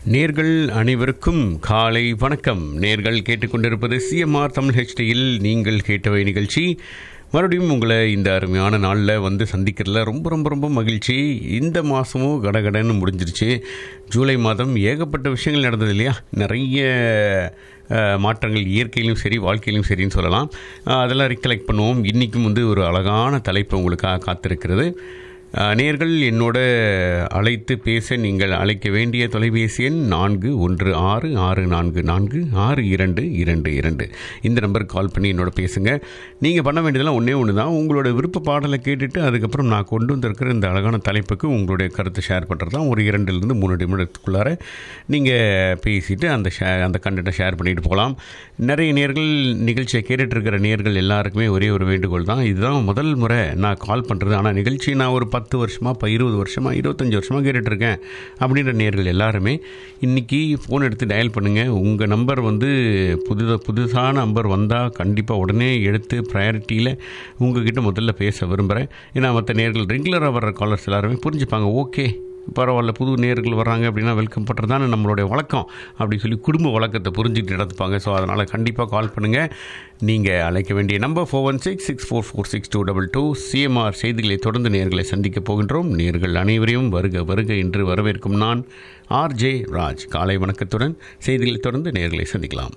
நேர்கள் அனைவருக்கும் காலை வணக்கம் நேர்கள் கேட்டுக்கொண்டிருப்பது சிஎம்ஆர் தமிழ் ஹெச்டியில் நீங்கள் கேட்டவை நிகழ்ச்சி மறுபடியும் உங்களை இந்த அருமையான நாளில் வந்து சந்திக்கிறதுல ரொம்ப ரொம்ப ரொம்ப மகிழ்ச்சி இந்த மாதமும் கடகடன்னு முடிஞ்சிருச்சு ஜூலை மாதம் ஏகப்பட்ட விஷயங்கள் நடந்தது இல்லையா நிறைய அஹ், மாற்றங்கள் இயற்கையிலும் சரி வாழ்க்கையிலும் சரின்னு சொல்லலாம் அஹ், அதெல்லாம் ரிகலெக்ட் பண்ணுவோம் இன்றைக்கும் வந்து ஒரு அழகான தலைப்பு உங்களுக்காக காத்திருக்கிறது அஹ், நேர்கள் என்னோட அழைத்து பேச நீங்கள் அழைக்க வேண்டிய தொலைபேசி எண் நான்கு ஒன்று ஆறு ஆறு நான்கு நான்கு ஆறு இரண்டு இரண்டு இரண்டு இந்த நம்பருக்கு கால் பண்ணி என்னோட பேசுங்க நீங்கள் பண்ண வேண்டியதெல்லாம் ஒன்றே ஒன்று தான் உங்களோட விருப்ப பாடலை கேட்டுட்டு அதுக்கப்புறம் நான் கொண்டு வந்திருக்கிற இந்த அழகான தலைப்புக்கு உங்களுடைய கருத்தை ஷேர் பண்ணுறது தான் ஒரு இரண்டுலேருந்து மூணு நிமிடத்துக்குள்ளார நீங்கள் பேசிட்டு அந்த ஷே அந்த கண்டென்ட்டை ஷேர் பண்ணிட்டு போகலாம் நிறைய நேர்கள் நிகழ்ச்சியை கேட்டுட்டு இருக்கிற நேர்கள் எல்லாருக்குமே ஒரே ஒரு வேண்டுகோள் தான் இதுதான் முதல் முறை நான் கால் பண்ணுறது ஆனால் நிகழ்ச்சி நான் ஒரு பத்து வருஷமாக இப்போ இருபது வருஷமாக இருபத்தஞ்சி வருஷமாக கேட்டுட்ருக்கேன் அப்படின்ற நேர்கள் எல்லாருமே இன்றைக்கி ஃபோன் எடுத்து டயல் பண்ணுங்கள் உங்கள் நம்பர் வந்து புதுத புதுசான நம்பர் வந்தால் கண்டிப்பாக உடனே எடுத்து ப்ரையாரிட்டியில் உங்ககிட்ட முதல்ல பேச விரும்புகிறேன் ஏன்னா மற்ற நேர்கள் ரெகுலராக வர்ற காலர்ஸ் எல்லாருமே புரிஞ்சுப்பாங்க ஓகே பரவாயில்ல புது நேர்கள் வர்றாங்க அப்படின்னா வெல்கம் பண்ணுறது தானே நம்மளுடைய வழக்கம் அப்படி சொல்லி குடும்ப வழக்கத்தை புரிஞ்சுக்கிட்டு நடத்துப்பாங்க ஸோ அதனால் கண்டிப்பாக கால் பண்ணுங்கள் நீங்கள் அழைக்க வேண்டிய number four one six six four four six two double two CMR செய்திகளை தொடர்ந்து நேர்களை சந்திக்கப் போகின்றோம் நேர்கள் அனைவரையும் வருக வருக என்று வரவேற்கும் நான் ஆர்ஜே ராஜ் காலை வணக்கத்துடன் செய்திகளை தொடர்ந்து நேர்களை சந்திக்கலாம்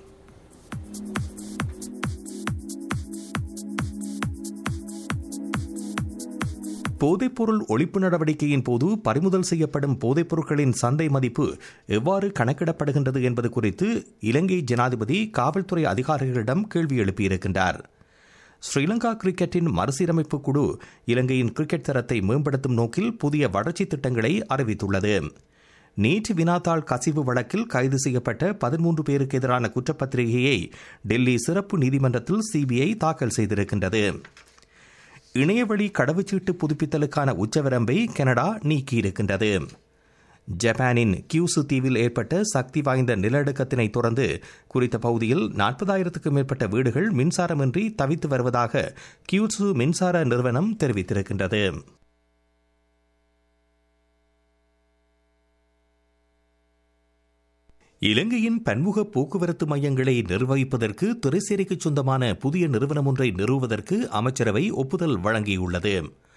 போதைப்பொருள் ஒழிப்பு நடவடிக்கையின் போது பறிமுதல் செய்யப்படும் போதைப் பொருட்களின் சந்தை மதிப்பு எவ்வாறு கணக்கிடப்படுகின்றது என்பது குறித்து இலங்கை ஜனாதிபதி காவல்துறை அதிகாரிகளிடம் கேள்வி எழுப்பியிருக்கின்றார் ஸ்ரீலங்கா கிரிக்கெட்டின் மறுசீரமைப்பு குழு இலங்கையின் கிரிக்கெட் தரத்தை மேம்படுத்தும் நோக்கில் புதிய வளர்ச்சி திட்டங்களை அறிவித்துள்ளது நீட் வினாத்தாள் கசிவு வழக்கில் கைது செய்யப்பட்ட பதிமூன்று பேருக்கு எதிரான குற்றப்பத்திரிகையை டெல்லி சிறப்பு நீதிமன்றத்தில் சிபிஐ தாக்கல் செய்திருக்கின்றது இணையவழி கடவுச்சீட்டு புதுப்பித்தலுக்கான உச்சவரம்பை கனடா நீக்கியிருக்கின்றது ஜப்பானின் கியூசு தீவில் ஏற்பட்ட சக்தி வாய்ந்த நிலநடுக்கத்தினை தொடர்ந்து குறித்த பகுதியில் நாற்பதாயிரத்துக்கும் மேற்பட்ட வீடுகள் மின்சாரமின்றி தவித்து வருவதாக கியூசு மின்சார நிறுவனம் தெரிவித்திருக்கின்றது இலங்கையின் பன்முக போக்குவரத்து மையங்களை நிர்வகிப்பதற்கு திரைசேரிக்கு சொந்தமான புதிய நிறுவனம் ஒன்றை நிறுவுவதற்கு அமைச்சரவை ஒப்புதல் வழங்கியுள்ளது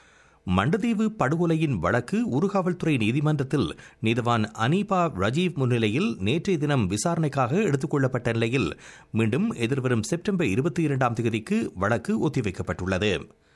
மண்டதீவு படுகொலையின் வழக்கு உருகாவல்துறை நீதிமன்றத்தில் நீதிவான் அனீபா ரஜீவ் முன்னிலையில் நேற்றைய தினம் விசாரணைக்காக எடுத்துக் கொள்ளப்பட்ட நிலையில் மீண்டும் எதிர்வரும் செப்டம்பர் இருபத்தி இரண்டாம் தேதிக்கு வழக்கு ஒத்திவைக்கப்பட்டுள்ளது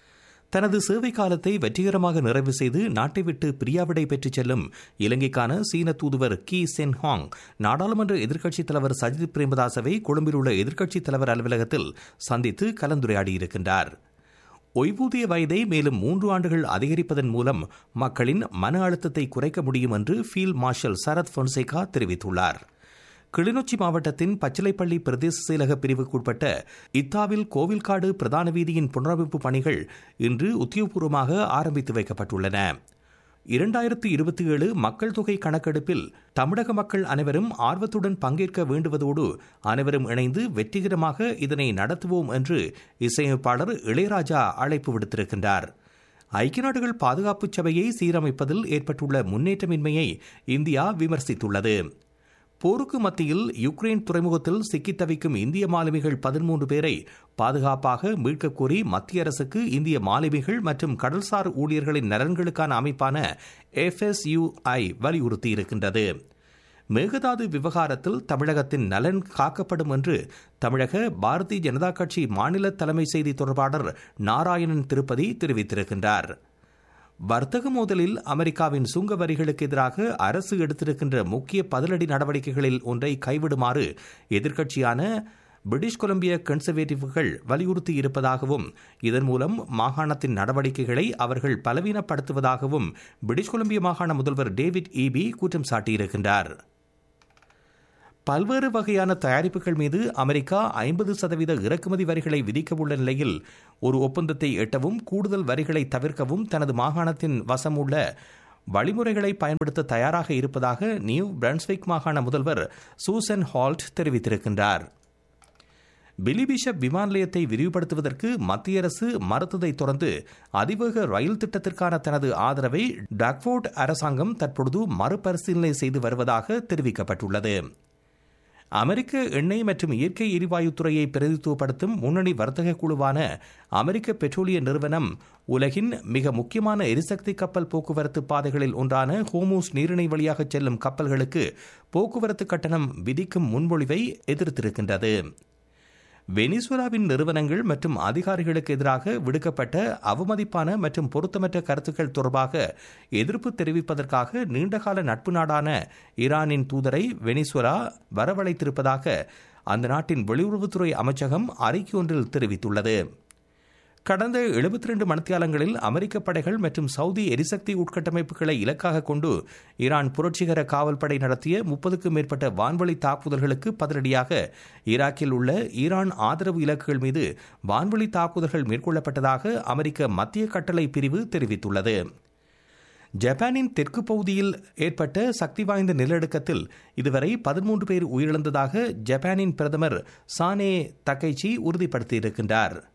தனது சேவை காலத்தை வெற்றிகரமாக நிறைவு செய்து நாட்டை விட்டு பிரியாவிடை பெற்றுச் செல்லும் இலங்கைக்கான சீன தூதுவர் கி சென் ஹாங் நாடாளுமன்ற எதிர்க்கட்சித் தலைவர் சஜித் பிரேமதாசவை கொழும்பில் உள்ள எதிர்க்கட்சித் தலைவர் அலுவலகத்தில் சந்தித்து கலந்துரையாடியிருக்கின்றார் ஓய்வூதிய வயதை மேலும் மூன்று ஆண்டுகள் அதிகரிப்பதன் மூலம் மக்களின் மன அழுத்தத்தை குறைக்க முடியும் என்று ஃபீல்ட் மார்ஷல் சரத் பொன்சேகா தெரிவித்துள்ளார் கிளிநொச்சி மாவட்டத்தின் பச்சிலைப்பள்ளி பிரதேச செயலக பிரிவுக்குட்பட்ட இத்தாவில் கோவில்காடு பிரதான வீதியின் புனரமைப்பு பணிகள் இன்று உத்தியோகபூர்வமாக ஆரம்பித்து வைக்கப்பட்டுள்ளன இரண்டாயிரத்து இருபத்தி ஏழு மக்கள் தொகை கணக்கெடுப்பில் தமிழக மக்கள் அனைவரும் ஆர்வத்துடன் பங்கேற்க வேண்டுவதோடு அனைவரும் இணைந்து வெற்றிகரமாக இதனை நடத்துவோம் என்று இசையமைப்பாளர் இளையராஜா அழைப்பு விடுத்திருக்கின்றார் ஐக்கிய நாடுகள் பாதுகாப்பு சபையை சீரமைப்பதில் ஏற்பட்டுள்ள முன்னேற்றமின்மையை இந்தியா விமர்சித்துள்ளது போருக்கு மத்தியில் யுக்ரைன் துறைமுகத்தில் சிக்கித் தவிக்கும் இந்திய மாலுமிகள் பதிமூன்று பேரை பாதுகாப்பாக மீட்கக் கோரி மத்திய அரசுக்கு இந்திய மாலுமிகள் மற்றும் கடல்சார் ஊழியர்களின் நலன்களுக்கான அமைப்பான எஃப்எஸ்யுஐ வலியுறுத்தியிருக்கின்றது மேகதாது விவகாரத்தில் தமிழகத்தின் நலன் காக்கப்படும் என்று தமிழக பாரதிய ஜனதா கட்சி மாநில தலைமை செய்தி தொடர்பாளர் நாராயணன் திருப்பதி தெரிவித்திருக்கின்றார் வர்த்தக மோதலில் அமெரிக்காவின் சுங்க வரிகளுக்கு எதிராக அரசு எடுத்திருக்கின்ற முக்கிய பதிலடி நடவடிக்கைகளில் ஒன்றை கைவிடுமாறு எதிர்க்கட்சியான பிரிட்டிஷ் கொலம்பிய கன்சர்வேட்டிவ்கள் வலியுறுத்தி இருப்பதாகவும் இதன் மூலம் மாகாணத்தின் நடவடிக்கைகளை அவர்கள் பலவீனப்படுத்துவதாகவும் பிரிட்டிஷ் கொலம்பிய மாகாண முதல்வர் டேவிட் ஈபி குற்றம் சாட்டியிருக்கின்றார் பல்வேறு வகையான தயாரிப்புகள் மீது அமெரிக்கா ஐம்பது சதவீத இறக்குமதி வரிகளை விதிக்க உள்ள நிலையில் ஒரு ஒப்பந்தத்தை எட்டவும் கூடுதல் வரிகளை தவிர்க்கவும் தனது மாகாணத்தின் வசம் உள்ள வழிமுறைகளை பயன்படுத்த தயாராக இருப்பதாக நியூ பிரன்ஸ்விக் மாகாண முதல்வர் சூசன் ஹால்ட் தெரிவித்திருக்கின்றார் பிலிபிஷப் விமான நிலையத்தை விரிவுபடுத்துவதற்கு மத்திய அரசு மறுத்ததை தொடர்ந்து அதிவேக ரயில் திட்டத்திற்கான தனது ஆதரவை டாக்ஃபோர்ட் அரசாங்கம் தற்பொழுது மறுபரிசீலனை செய்து வருவதாக தெரிவிக்கப்பட்டுள்ளது அமெரிக்க எண்ணெய் மற்றும் இயற்கை எரிவாயு துறையை பிரதித்துவப்படுத்தும் முன்னணி வர்த்தக குழுவான அமெரிக்க பெட்ரோலிய நிறுவனம் உலகின் மிக முக்கியமான எரிசக்தி கப்பல் போக்குவரத்து பாதைகளில் ஒன்றான ஹோமூஸ் நீரிணை வழியாக செல்லும் கப்பல்களுக்கு போக்குவரத்து கட்டணம் விதிக்கும் முன்மொழிவை எதிர்த்திருக்கின்றது வெனிசுலாவின் நிறுவனங்கள் மற்றும் அதிகாரிகளுக்கு எதிராக விடுக்கப்பட்ட அவமதிப்பான மற்றும் பொருத்தமற்ற கருத்துக்கள் தொடர்பாக எதிர்ப்பு தெரிவிப்பதற்காக நீண்டகால நட்பு நாடான ஈரானின் தூதரை வெனிசுலா வரவழைத்திருப்பதாக அந்த நாட்டின் வெளியுறவுத்துறை அமைச்சகம் அறிக்கை ஒன்றில் தெரிவித்துள்ளது கடந்த எழுபத்தி ரெண்டு மணித்தியாலங்களில் அமெரிக்க படைகள் மற்றும் சவுதி எரிசக்தி உட்கட்டமைப்புகளை இலக்காக கொண்டு ஈரான் புரட்சிகர காவல்படை நடத்திய முப்பதுக்கும் மேற்பட்ட வான்வழி தாக்குதல்களுக்கு பதிலடியாக ஈராக்கில் உள்ள ஈரான் ஆதரவு இலக்குகள் மீது வான்வழி தாக்குதல்கள் மேற்கொள்ளப்பட்டதாக அமெரிக்க மத்திய கட்டளை பிரிவு தெரிவித்துள்ளது ஜப்பானின் தெற்கு பகுதியில் ஏற்பட்ட சக்தி வாய்ந்த நிலநடுக்கத்தில் இதுவரை பதிமூன்று பேர் உயிரிழந்ததாக ஜப்பானின் பிரதமர் சானே தக்கைச்சி உறுதிப்படுத்தியிருக்கின்றார்